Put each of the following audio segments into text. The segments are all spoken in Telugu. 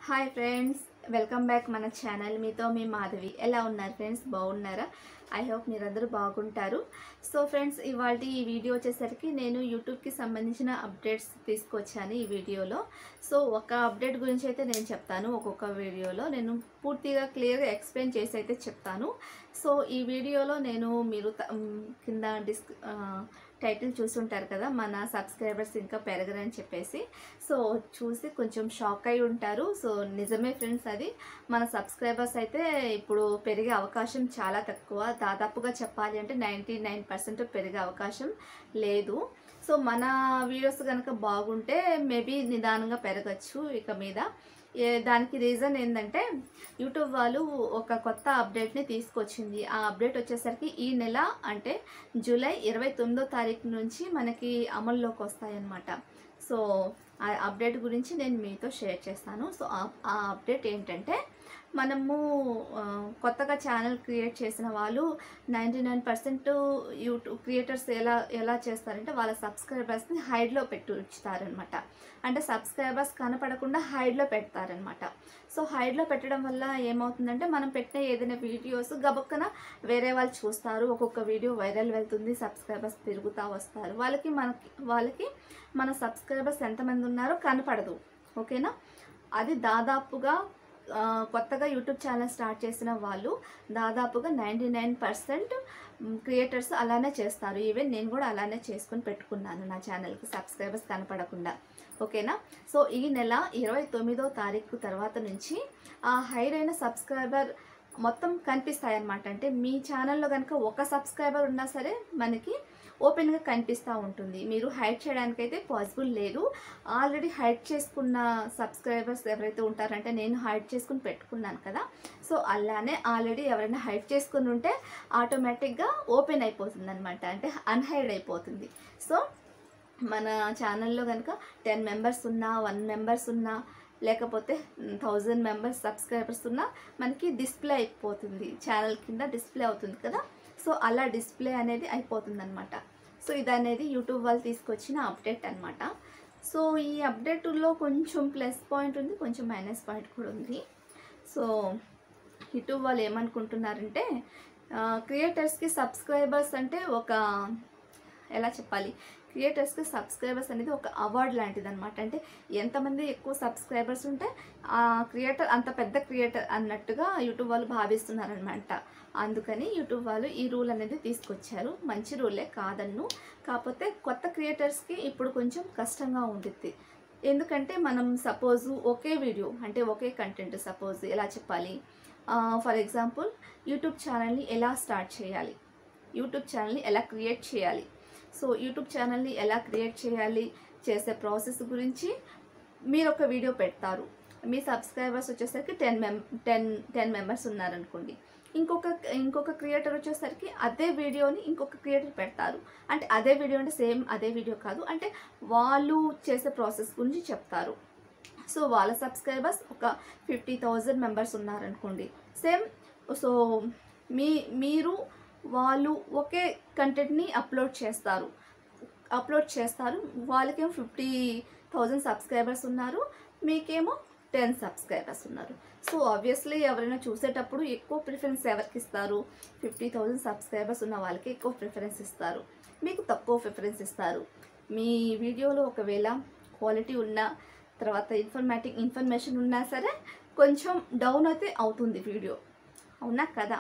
హాయ్ ఫ్రెండ్స్ వెల్కమ్ బ్యాక్ మన ఛానల్ మీతో మీ మాధవి ఎలా ఉన్నారు ఫ్రెండ్స్ బాగున్నారా ఐ హోప్ మీరందరూ బాగుంటారు సో ఫ్రెండ్స్ ఇవాళ ఈ వీడియో వచ్చేసరికి నేను యూట్యూబ్కి సంబంధించిన అప్డేట్స్ తీసుకొచ్చాను ఈ వీడియోలో సో ఒక అప్డేట్ గురించి అయితే నేను చెప్తాను ఒక్కొక్క వీడియోలో నేను పూర్తిగా క్లియర్గా ఎక్స్ప్లెయిన్ చేసి అయితే చెప్తాను సో ఈ వీడియోలో నేను మీరు త- మ్, కింద డిస్క్ ఆ, టైటిల్ చూసుంటారు కదా మన సబ్స్క్రైబర్స్ ఇంకా పెరగరని చెప్పేసి సో చూసి కొంచెం షాక్ అయి ఉంటారు సో నిజమే ఫ్రెండ్స్ అది మన సబ్స్క్రైబర్స్ అయితే ఇప్పుడు పెరిగే అవకాశం చాలా తక్కువ దాదాపుగా చెప్పాలి అంటే నైంటీ నైన్ పర్సెంట్ పెరిగే అవకాశం లేదు సో మన వీడియోస్ కనుక బాగుంటే మేబీ నిదానంగా పెరగచ్చు ఇక మీద ఏ దానికి రీజన్ ఏంటంటే యూట్యూబ్ వాళ్ళు ఒక కొత్త అప్డేట్ని తీసుకొచ్చింది ఆ అప్డేట్ వచ్చేసరికి ఈ నెల అంటే జూలై ఇరవై తొమ్మిదో తారీఖు నుంచి మనకి అమల్లోకి వస్తాయన్నమాట సో ఆ అప్డేట్ గురించి నేను మీతో షేర్ చేస్తాను సో ఆ ఆ అప్డేట్ ఏంటంటే మనము ఆ, కొత్తగా ఛానల్ క్రియేట్ చేసిన వాళ్ళు ninety nine percent YouTube creators ఎలా ఎలా చేస్తారంటే వాళ్ళ సబ్స్క్రైబర్స్ని హైడ్లో పెట్టి ఉంచుతారనమాట అంటే సబ్స్క్రైబర్స్ కనపడకుండా హైడ్లో పెడతారనమాట సో హైడ్లో పెట్టడం వల్ల ఏమవుతుందంటే మనం పెట్టిన ఏదైనా వీడియోస్ గబక్కన వేరే వాళ్ళు చూస్తారు ఒక్కొక్క వీడియో వైరల్ వెళ్తుంది సబ్స్క్రైబర్స్ పెరుగుతూ వస్తారు వాళ్ళకి మనకి వాళ్ళకి మన సబ్స్క్రైబర్స్ ఎంతమంది ఉన్నారో కనపడదు ఓకేనా అది దాదాపుగా ఆ, కొత్తగా యూట్యూబ్ ఛానల్ స్టార్ట్ చేసిన వాళ్ళు దాదాపుగా నైంటీ నైన్ పర్సెంట్ క్రియేటర్స్ అలానే చేస్తారు ఈవెన్ నేను కూడా అలానే చేసుకొని పెట్టుకున్నాను నా ఛానల్కి సబ్స్క్రైబర్స్ కనపడకుండా ఓకేనా సో ఈ నెల ఇరవై తొమ్మిదో తారీఖు తర్వాత నుంచి ఆ హైడ్ అయిన సబ్స్క్రైబర్ మొత్తం కనిపిస్తాయి అన్నమాట అంటే మీ ఛానల్లో కనుక ఒక సబ్స్క్రైబర్ ఉన్నా సరే మనకి ఓపెన్గా కనిపిస్తూ ఉంటుంది మీరు హైడ్ చేయడానికైతే పాసిబుల్ లేదు ఆల్రెడీ హైడ్ చేసుకున్న సబ్స్క్రైబర్స్ ఎవరైతే ఉంటారంటే నేను హైడ్ చేసుకుని పెట్టుకున్నాను కదా సో అలానే ఆల్రెడీ ఎవరైనా హైడ్ చేసుకుని ఉంటే ఆటోమేటిక్గా ఓపెన్ అయిపోతుంది అనమాట అంటే అన్హైడ్ అయిపోతుంది సో మన ఛానల్లో కనుక టెన్ మెంబర్స్ ఉన్నా వన్ మెంబర్స్ ఉన్నా లేకపోతే థౌజండ్ మెంబర్స్ సబ్స్క్రైబర్స్ ఉన్నా మనకి డిస్ప్లే అయిపోతుంది ఛానల్ కింద డిస్ప్లే అవుతుంది కదా సో అలా డిస్ప్లే అనేది అయిపోతుంది అనమాట సో ఇది అనేది యూట్యూబ్ వాళ్ళు తీసుకొచ్చిన అప్డేట్ అనమాట సో ఈ అప్డేట్లో కొంచెం ప్లస్ పాయింట్ ఉంది కొంచెం మైనస్ పాయింట్ కూడా ఉంది సో యూట్యూబ్ వాళ్ళు ఏమనుకుంటున్నారంటే క్రియేటర్స్కి సబ్స్క్రైబర్స్ అంటే ఒక ఎలా చెప్పాలి క్రియేటర్స్కి సబ్స్క్రైబర్స్ అనేది ఒక అవార్డ్ లాంటిది అనమాట అంటే ఎంతమంది ఎక్కువ సబ్స్క్రైబర్స్ ఉంటే ఆ క్రియేటర్ అంత పెద్ద క్రియేటర్ అన్నట్టుగా యూట్యూబ్ వాళ్ళు భావిస్తున్నారనమాట అందుకని యూట్యూబ్ వాళ్ళు ఈ రూల్ అనేది తీసుకొచ్చారు మంచి రూలే కాదన్ను కాకపోతే కొత్త క్రియేటర్స్కి ఇప్పుడు కొంచెం కష్టంగా ఉంటుంది ఎందుకంటే మనం సపోజ్ ఒకే వీడియో అంటే ఒకే కంటెంట్ సపోజ్ ఎలా చెప్పాలి ఫర్ ఎగ్జాంపుల్ యూట్యూబ్ ఛానల్ని ఎలా స్టార్ట్ చేయాలి యూట్యూబ్ ఛానల్ని ఎలా క్రియేట్ చేయాలి సో యూట్యూబ్ ఛానల్ని ఎలా క్రియేట్ చేయాలి చేసే ప్రాసెస్ గురించి మీరు ఒక వీడియో పెడతారు మీ సబ్స్క్రైబర్స్ వచ్చేసరికి టెన్ మెం టెన్ టెన్ మెంబర్స్ ఉన్నారనుకోండి ఇంకొక ఇంకొక క్రియేటర్ వచ్చేసరికి అదే వీడియోని ఇంకొక క్రియేటర్ పెడతారు అంటే అదే వీడియో అంటే సేమ్ అదే వీడియో కాదు అంటే వాళ్ళు చేసే ప్రాసెస్ గురించి చెప్తారు సో వాళ్ళ సబ్స్క్రైబర్స్ ఒక ఫిఫ్టీ థౌజండ్ మెంబర్స్ ఉన్నారనుకోండి సేమ్ సో మీ మీరు వాళ్ళు ఒకే కంటెంట్ని అప్లోడ్ చేస్తారు అప్లోడ్ చేస్తారు వాళ్ళకేమో ఫిఫ్టీ థౌజండ్ సబ్స్క్రైబర్స్ ఉన్నారు మీకేమో టెన్ సబ్స్క్రైబర్స్ ఉన్నారు సో ఆబ్వియస్లీ ఎవరైనా చూసేటప్పుడు ఎక్కువ ప్రిఫరెన్స్ ఎవరికి ఇస్తారు ఫిఫ్టీ థౌజండ్ సబ్స్క్రైబర్స్ ఉన్న వాళ్ళకి ఎక్కువ ప్రిఫరెన్స్ ఇస్తారు మీకు తక్కువ ప్రిఫరెన్స్ ఇస్తారు మీ వీడియోలో ఒకవేళ క్వాలిటీ ఉన్న తర్వాత ఇన్ఫర్మేటిక్ ఇన్ఫర్మేషన్ ఉన్నా సరే కొంచెం డౌన్ అయితే అవుతుంది వీడియో అవునా కదా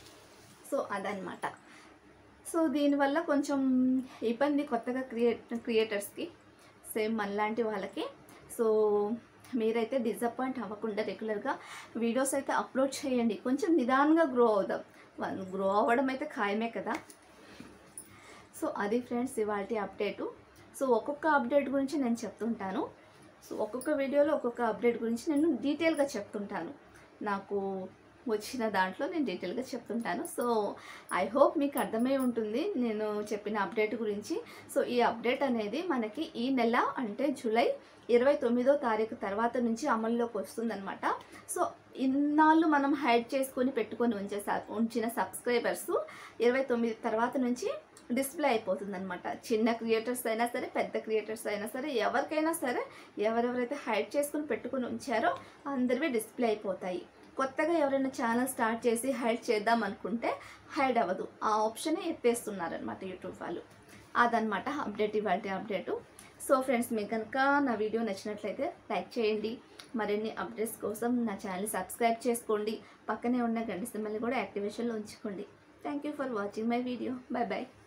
సో అదనమాట సో దీనివల్ల కొంచెం ఇబ్బంది కొత్తగా క్రియేట్ క్రియేటర్స్కి సేమ్ మనలాంటి వాళ్ళకి సో మీరైతే డిసప్పాయింట్ అవ్వకుండా రెగ్యులర్గా వీడియోస్ అయితే అప్లోడ్ చేయండి కొంచెం నిదానంగా గ్రో అవుదాం గ్రో అవ్వడం అయితే ఖాయమే కదా సో అది ఫ్రెండ్స్ ఇవాళ అప్డేటు సో ఒక్కొక్క అప్డేట్ గురించి నేను చెప్తుంటాను సో ఒక్కొక్క వీడియోలో ఒక్కొక్క అప్డేట్ గురించి నేను డీటెయిల్గా చెప్తుంటాను నాకు వచ్చిన దాంట్లో నేను డీటెయిల్గా చెప్తుంటాను సో ఐ హోప్ మీకు అర్థమై ఉంటుంది నేను చెప్పిన అప్డేట్ గురించి సో ఈ అప్డేట్ అనేది మనకి ఈ నెల అంటే జూలై ఇరవై తొమ్మిదో తారీఖు తర్వాత నుంచి అమల్లోకి వస్తుందన్నమాట సో ఇన్నాళ్ళు మనం హైడ్ చేసుకొని పెట్టుకొని ఉంచే స- ఉంచిన సబ్స్క్రైబర్స్ ఇరవై తొమ్మిది తర్వాత నుంచి డిస్ప్లే అయిపోతుంది అనమాట చిన్న క్రియేటర్స్ అయినా సరే పెద్ద క్రియేటర్స్ అయినా సరే ఎవరికైనా సరే ఎవరెవరైతే హైడ్ చేసుకుని పెట్టుకుని ఉంచారో అందరివి డిస్ప్లే అయిపోతాయి కొత్తగా ఎవరైనా ఛానల్ స్టార్ట్ చేసి హైడ్ చేద్దాం అనుకుంటే హైడ్ అవ్వదు ఆ ఆప్షనే ఎత్తేస్తున్నారనమాట యూట్యూబ్ వాళ్ళు అదనమాట అప్డేట్ ఇవాళ అప్డేటు సో ఫ్రెండ్స్ మీకు కనుక నా వీడియో నచ్చినట్లయితే లైక్ చేయండి మరిన్ని అప్డేట్స్ కోసం నా ఛానల్ సబ్స్క్రైబ్ చేసుకోండి పక్కనే ఉన్న గంట సింబల్ని కూడా యాక్టివేషన్లో ఉంచుకోండి thank you for watching my video bye bye